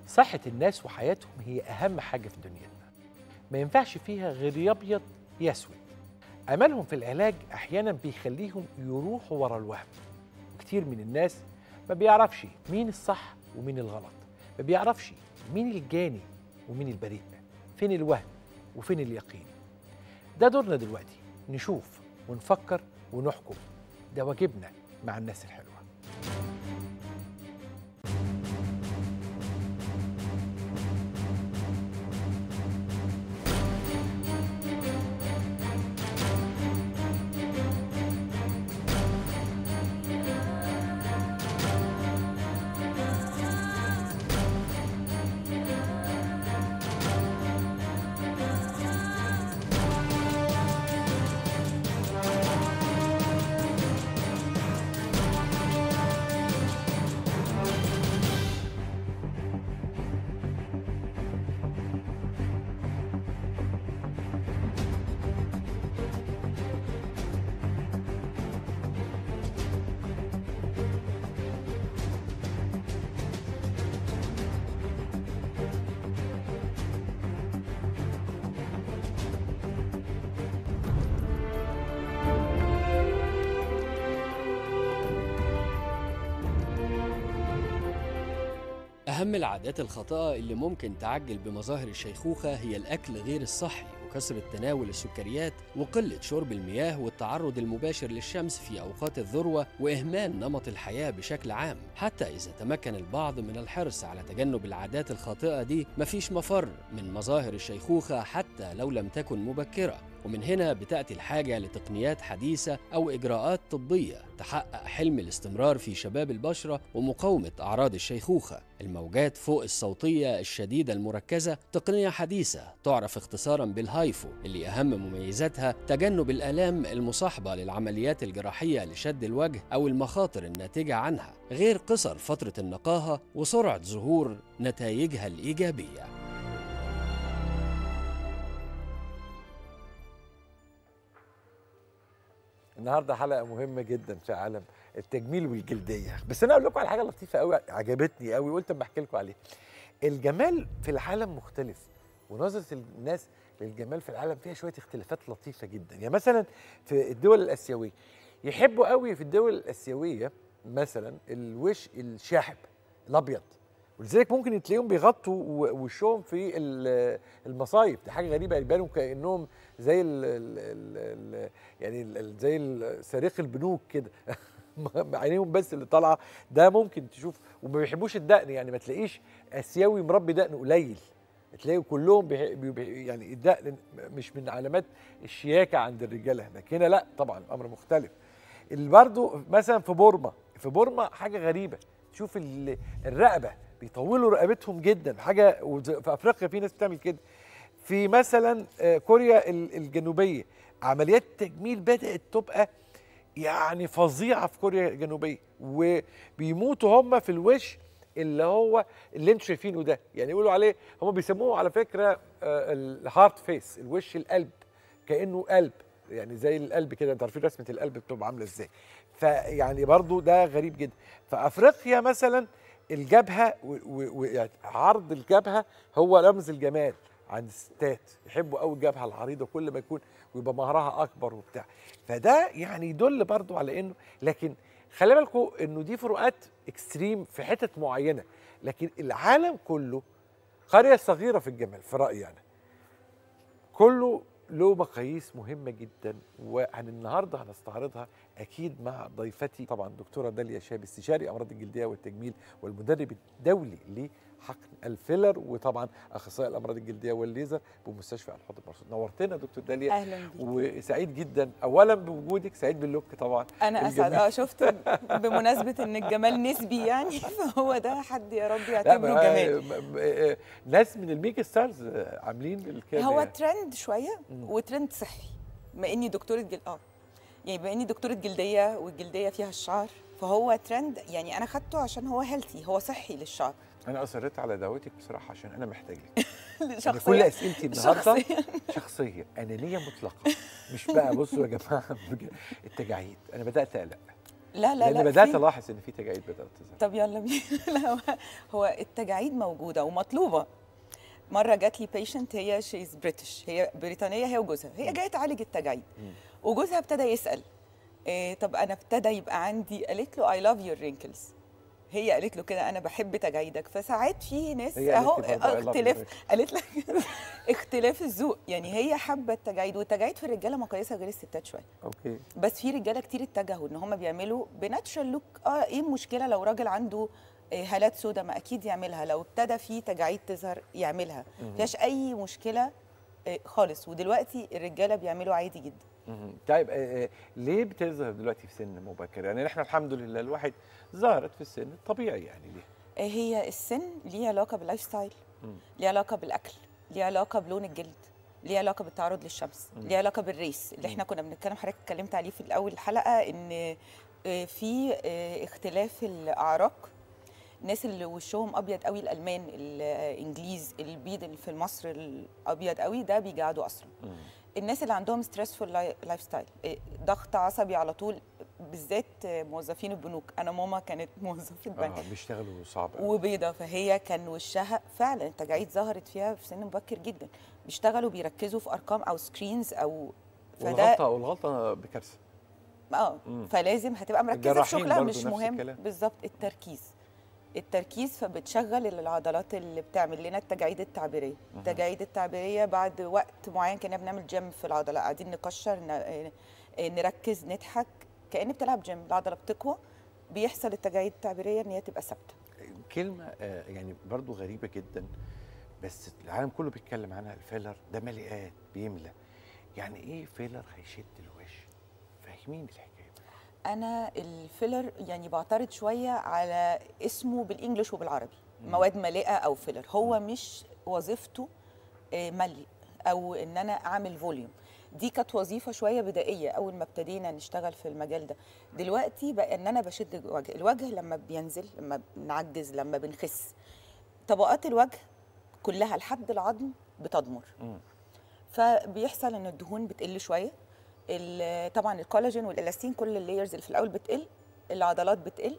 صحة الناس وحياتهم هي أهم حاجة في دنيتنا ما ينفعش فيها غير يا أبيض يا أسود أملهم في العلاج أحيانا بيخليهم يروحوا ورا الوهم كتير من الناس ما بيعرفش مين الصح ومين الغلط ما بيعرفش مين الجاني ومين البريء فين الوهم وفين اليقين ده دورنا دلوقتي نشوف ونفكر ونحكم ده واجبنا مع الناس الحلوه أهم العادات الخاطئة اللي ممكن تعجل بمظاهر الشيخوخة هي الأكل غير الصحي وكثرة تناول السكريات وقلة شرب المياه والتعرض المباشر للشمس في أوقات الذروة وإهمال نمط الحياة بشكل عام حتى إذا تمكن البعض من الحرص على تجنب العادات الخاطئة دي مفيش مفر من مظاهر الشيخوخة حتى لو لم تكن مبكرة ومن هنا بتأتي الحاجة لتقنيات حديثة أو إجراءات طبية تحقق حلم الاستمرار في شباب البشرة ومقاومة أعراض الشيخوخة الموجات فوق الصوتية الشديدة المركزة تقنية حديثة تعرف اختصارا بالهايفو اللي أهم مميزاتها تجنب الآلام المصاحبة للعمليات الجراحية لشد الوجه أو المخاطر الناتجة عنها غير قصر فترة النقاهة وسرعة ظهور نتائجها الإيجابية النهارده حلقه مهمه جدا في عالم التجميل والجلديه بس انا اقول لكم على حاجه لطيفه قوي عجبتني قوي قلت اما احكي لكم عليها الجمال في العالم مختلف ونظره الناس للجمال في العالم فيها شويه اختلافات لطيفه جدا يعني مثلا في الدول الاسيويه يحبوا قوي في الدول الاسيويه مثلا الوش الشاحب الابيض ولذلك ممكن تلاقيهم بيغطوا وشهم في المصايف دي حاجه غريبه يبانوا كانهم زي ال ال ال يعني ال زي صريخ البنوك كده عينيهم بس اللي طالعه ده ممكن تشوف وما بيحبوش الدقن يعني ما تلاقيش اسيوي مربي دقن قليل تلاقوا كلهم بي بي يعني الدقن مش من علامات الشياكه عند الرجاله هناك هنا لا طبعا الامر مختلف برضه مثلا في بورما في بورما حاجه غريبه تشوف الرقبه بيطولوا رقبتهم جدا حاجه في افريقيا في ناس بتعمل كده في مثلا كوريا الجنوبيه عمليات التجميل بدات تبقى يعني فظيعه في كوريا الجنوبيه وبيموتوا هم في الوش اللي هو اللي انتوا شايفينه ده يعني يقولوا عليه هم بيسموه على فكره الهارت فيس الوش القلب كانه قلب يعني زي القلب كده انتوا عارفين رسمه القلب بتبقى عامله ازاي فيعني برضو ده غريب جدا فافريقيا مثلا الجبهه وعرض الجبهه هو رمز الجمال عند الستات يحبوا قوي الجبهه العريضه كل ما يكون ويبقى مهرها اكبر وبتاع فده يعني يدل برضو على انه لكن خلي بالكم انه دي فروقات اكستريم في حتت معينه لكن العالم كله قريه صغيره في الجمال في رايي انا كله له مقاييس مهمه جدا وعن النهارده هنستعرضها اكيد مع ضيفتي طبعا دكتوره داليا شاب استشاري امراض الجلديه والتجميل والمدرب الدولي لحقن الفيلر وطبعا اخصائي الامراض الجلديه والليزر بمستشفى الحوض المرصود نورتنا دكتور داليا اهلا بيك وسعيد جدا اولا بوجودك سعيد باللوك طبعا انا اسعد اه شفت بمناسبه ان الجمال نسبي يعني فهو ده حد يا رب يعتبره جمال ناس من الميك ستارز عاملين الكلام هو ترند شويه وترند صحي بما اني دكتوره جلد اه يعني بما اني دكتوره جلديه والجلديه فيها الشعر فهو ترند يعني انا خدته عشان هو هيلثي هو صحي للشعر انا اصريت على دعوتك بصراحه عشان انا محتاج لك شخصيا يعني كل اسئلتي النهارده شخصيا شخصيه انانيه مطلقه مش بقى بصوا يا جماعه التجاعيد انا بدات اقلق لا لا لان لا بدات في- الاحظ ان في تجاعيد بدات تظهر طب يلا بينا لا هو- هو التجاعيد موجوده ومطلوبه مره جات لي بيشنت هي شيز بريتش هي بريطانيه هي وجوزها هي جايه تعالج التجاعيد وجوزها ابتدى يسال إيه طب انا ابتدى يبقى عندي قالت له اي لاف يور رينكلز هي قالت له كده انا بحب تجاعيدك فساعات في ناس هي قالت اهو لي برضه I love your اختلاف wrinkles. قالت لك اختلاف الذوق يعني هي حابه التجاعيد والتجاعيد في الرجاله مقايسه غير الستات شويه اوكي بس في رجاله كتير اتجهوا ان هم بيعملوا بناتشرال لوك اه ايه المشكله لو راجل عنده آه، هالات سودا ما اكيد يعملها لو ابتدى في تجاعيد تظهر يعملها مفيهاش اي مشكله آه، خالص ودلوقتي الرجاله بيعملوا عادي جدا مهم. طيب آه، آه، ليه بتظهر دلوقتي في سن مبكر يعني احنا الحمد لله الواحد ظهرت في السن الطبيعي يعني ليه آه، هي السن ليه علاقه باللايف ستايل مم. ليه علاقه بالاكل ليه علاقه بلون الجلد ليه علاقه بالتعرض للشمس ليه علاقه بالريس اللي احنا كنا بنتكلم حضرتك اتكلمت عليه في الاول الحلقه ان آه، في آه، اختلاف الاعراق الناس اللي وشهم ابيض قوي الالمان الانجليز البيض اللي في مصر الابيض قوي ده بيجعدوا اسرع مم. الناس اللي عندهم ستريسفول لايف ستايل إيه، ضغط عصبي على طول بالذات آه، موظفين البنوك انا ماما كانت موظفه بنك اه بيشتغلوا صعب أوي. وبيضة فهي كان وشها فعلا التجاعيد ظهرت فيها في سن مبكر جدا بيشتغلوا بيركزوا في ارقام او سكرينز او فده والغلطه والغلطه بكارثه اه مم. فلازم هتبقى مركزه في الجراحين شغلها برضو مش نفس مهم الكلام. بالظبط التركيز التركيز فبتشغل العضلات اللي بتعمل لنا التجاعيد التعبيريه التجاعيد التعبيريه بعد وقت معين كنا بنعمل جيم في العضله قاعدين نكشر ن- آه، نركز نضحك كأن بتلعب جيم العضله بتقوى بيحصل التجاعيد التعبيريه ان هي تبقى ثابته كلمه آه، يعني برضو غريبه جدا بس العالم كله بيتكلم عنها الفيلر ده مليئات بيملى يعني ايه فيلر هيشد الوش فاهمين الحكايه انا الفيلر يعني بعترض شويه على اسمه بالانجلش وبالعربي مواد مالئه او فيلر هو مش وظيفته آه، ملء او ان انا اعمل فوليوم دي كانت وظيفه شويه بدائيه اول ما ابتدينا نشتغل في المجال ده دلوقتي بقى ان انا بشد الوجه الوجه لما بينزل لما بنعجز لما بنخس طبقات الوجه كلها لحد العظم بتضمر مم. فبيحصل ان الدهون بتقل شويه ال- طبعا الكولاجين والالاستين كل اللايرز اللي في الاول بتقل العضلات بتقل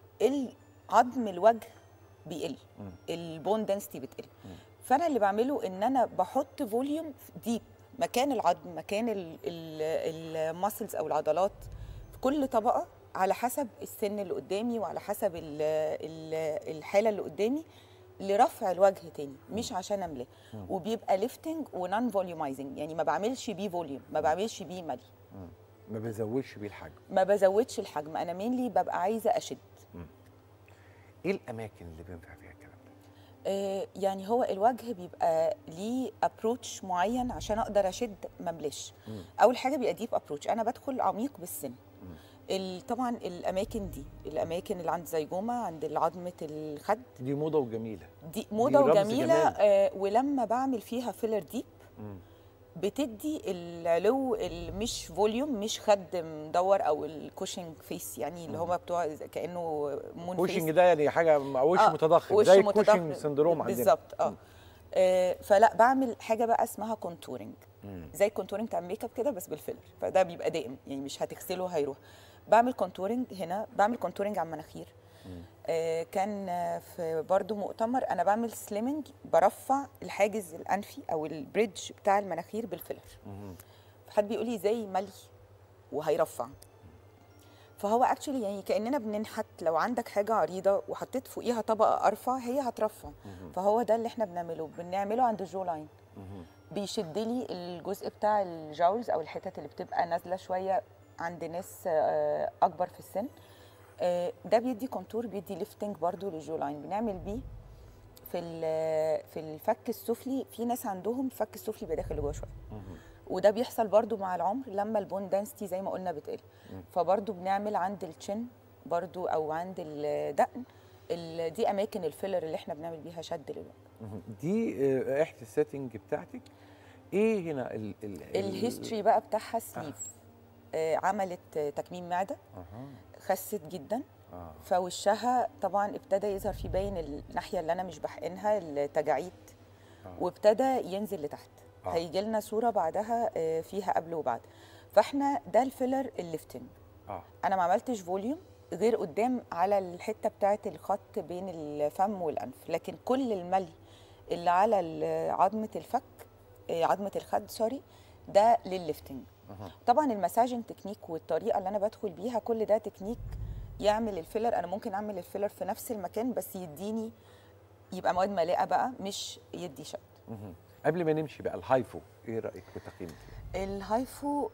العظم الوجه بيقل مم. البون دنسيتي بتقل فانا اللي بعمله ان انا بحط فوليوم ديب مكان العظم مكان الماسلز او العضلات في كل طبقه على حسب السن اللي قدامي وعلى حسب ال ال الحاله اللي قدامي لرفع الوجه تاني مش عشان املاه وبيبقى ليفتنج ونون فوليومايزنج يعني ما بعملش بيه فوليوم ما بعملش بيه ملي مم. ما بزودش بيه الحجم ما بزودش الحجم انا مينلي ببقى عايزه اشد ايه الاماكن اللي بينفع فيها الكلام ده آه، يعني هو الوجه بيبقى ليه ابروتش معين عشان اقدر اشد مملاش مم. اول حاجه بيبقى ديب ابروتش انا بدخل عميق بالسن ال- طبعا الاماكن دي الاماكن اللي عند زيجومه عند عظمه الخد دي موضه وجميله دي موضه رمز وجميله جمال. آه ولما بعمل فيها فيلر ديب مم. بتدي العلو اللي مش فوليوم مش خد مدور او الكوشنج فيس يعني اللي هما بتوع زي- كانه مون كوشنج فيس ده يعني حاجه مع وش آه، متضخم وش زي متضخم. الكوشنج سندروم عندنا بالظبط اه آه، فلا بعمل حاجه بقى اسمها كونتورنج مم. زي الكونتورنج بتاع الميك اب كده بس بالفيلر فده بيبقى دائم يعني مش هتغسله هيروح بعمل كونتورنج هنا بعمل كونتورنج على المناخير آه كان آه، في برضو مؤتمر انا بعمل سليمنج برفع الحاجز الانفي او البريدج بتاع المناخير بالفيلر مم. فحد بيقول لي زي ملي وهيرفع فهو اكشولي يعني كاننا بننحت لو عندك حاجه عريضه وحطيت فوقيها طبقه ارفع هي هترفع فهو ده اللي احنا بنعمله بنعمله عند الجو لاين مم. بيشد لي الجزء بتاع الجاولز او الحتت اللي بتبقى نازله شويه عند ناس آه، اكبر في السن آه، ده بيدي كونتور بيدي ليفتنج برضو للجو لاين بنعمل بيه في ال- في الفك السفلي في ناس عندهم الفك السفلي بيبقى داخل لجوه شويه مم. وده بيحصل برضو مع العمر لما البون دانستي زي ما قلنا بتقل فبرضو بنعمل عند الشن برضو او عند الدقن ال- دي اماكن الفيلر اللي احنا بنعمل بيها شد للوجه مم. دي آه، احدى السيتنج بتاعتك ايه هنا ال ال الهيستوري بقى بتاعها سليف آه عملت آه، تكميم معده اها خست جدا اه فوشها طبعا ابتدى يظهر في باين الناحيه اللي انا مش بحقنها التجاعيد آه. وابتدى ينزل لتحت آه. هيجي لنا صوره بعدها آه، فيها قبل وبعد فاحنا ده الفيلر الليفتنج اه انا ما عملتش فوليوم غير قدام على الحته بتاعه الخط بين الفم والانف لكن كل الملي اللي على ال- عظمه الفك آه، عظمه الخد سوري ده للليفتنج أها. طبعا المساجنج تكنيك والطريقه اللي انا بدخل بيها كل ده تكنيك يعمل الفيلر انا ممكن اعمل الفيلر في نفس المكان بس يديني يبقى مواد مالئه بقى مش يدي شد مهم. قبل ما نمشي بقى الهايفو ايه رايك وتقييمك ليه؟ الهايفو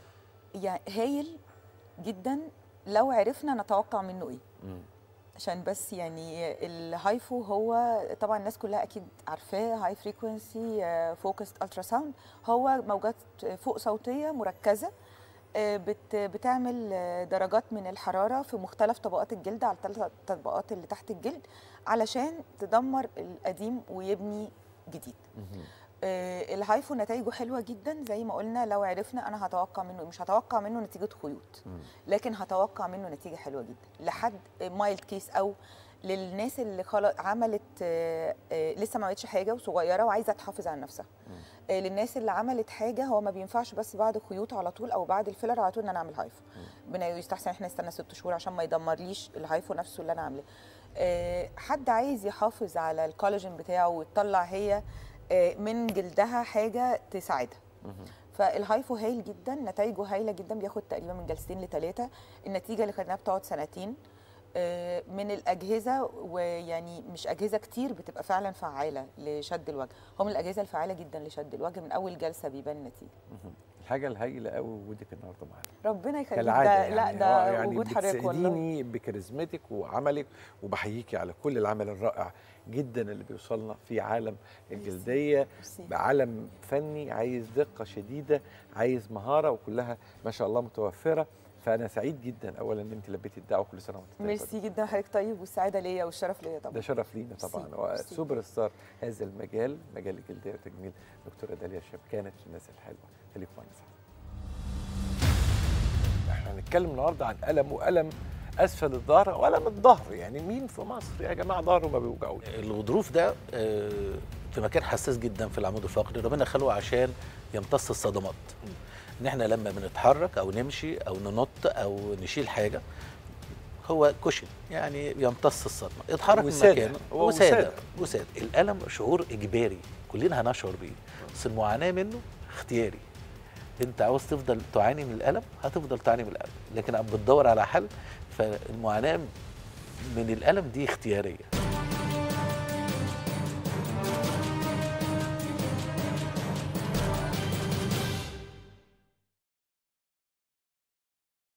يعني هايل جدا لو عرفنا نتوقع منه ايه مم. عشان بس يعني الهايفو هو طبعا الناس كلها اكيد عارفاه هاي فريكونسي فوكسد الترا ساوند هو موجات فوق صوتيه مركزه آه، بت بتعمل آه، درجات من الحراره في مختلف طبقات الجلد على الثلاث طبقات اللي تحت الجلد علشان تدمر القديم ويبني جديد مهم. آه، الهايفو نتائجه حلوه جدا زي ما قلنا لو عرفنا انا هتوقع منه مش هتوقع منه نتيجه خيوط مم. لكن هتوقع منه نتيجه حلوه جدا لحد مايلد كيس او للناس اللي خلاص عملت آه، آه، لسه ما عملتش حاجه وصغيره وعايزه تحافظ على نفسها آه، للناس اللي عملت حاجه هو ما بينفعش بس بعد خيوط على طول او بعد الفيلر على طول ان انا اعمل هايفو بنا يستحسن احنا نستنى ست شهور عشان ما يدمرليش الهايفو نفسه اللي انا عاملاه آه، حد عايز يحافظ على الكولاجين بتاعه وتطلع هي آه، من جلدها حاجه تساعدها مهم. فالهايفو هايل جدا نتائجه هايله جدا بياخد تقريبا من جلستين لثلاثه النتيجه اللي خدناها بتقعد سنتين آه، من الاجهزه ويعني مش اجهزه كتير بتبقى فعلا فعاله لشد الوجه هو من الاجهزه الفعاله جدا لشد الوجه من اول جلسه بيبان النتيجه مهم. الحاجه الهايله قوي وجودك النهارده معانا ربنا يخليك كالعاده ده يعني لا هو ده يعني وجود حضرتك والله بتسعديني بكاريزمتك وعملك وبحييكي على كل العمل الرائع جدا اللي بيوصلنا في عالم الجلديه ميرسي. بعالم فني عايز دقه شديده عايز مهاره وكلها ما شاء الله متوفره فانا سعيد جدا اولا ان انت لبيتي الدعوه كل سنه وانت طيبه ميرسي جدا حضرتك طيب والسعاده ليا والشرف ليا طبعا ده شرف لينا طبعا ميرسي، ميرسي. وسوبر ستار هذا المجال مجال الجلديه والتجميل دكتوره داليا شاب كانت الناس الحلوه خليكم معانا سعادة. احنا هنتكلم النهارده عن الم والم اسفل الظهر والم الظهر يعني مين في مصر يا جماعه ظهره ما بيوجعوش الغضروف ده آه، في مكان حساس جدا في العمود الفقري ربنا خلقه عشان يمتص الصدمات ان احنا لما بنتحرك او نمشي او ننط او نشيل حاجه هو كشن يعني يمتص الصدمه اتحرك من وسادة. مكانه هو وساده وسادة. وساده الالم شعور اجباري كلنا هنشعر بيه بس المعاناه منه اختياري انت عاوز تفضل تعاني من الالم هتفضل تعاني من الالم لكن بتدور على حل فالمعاناه من الالم دي اختياريه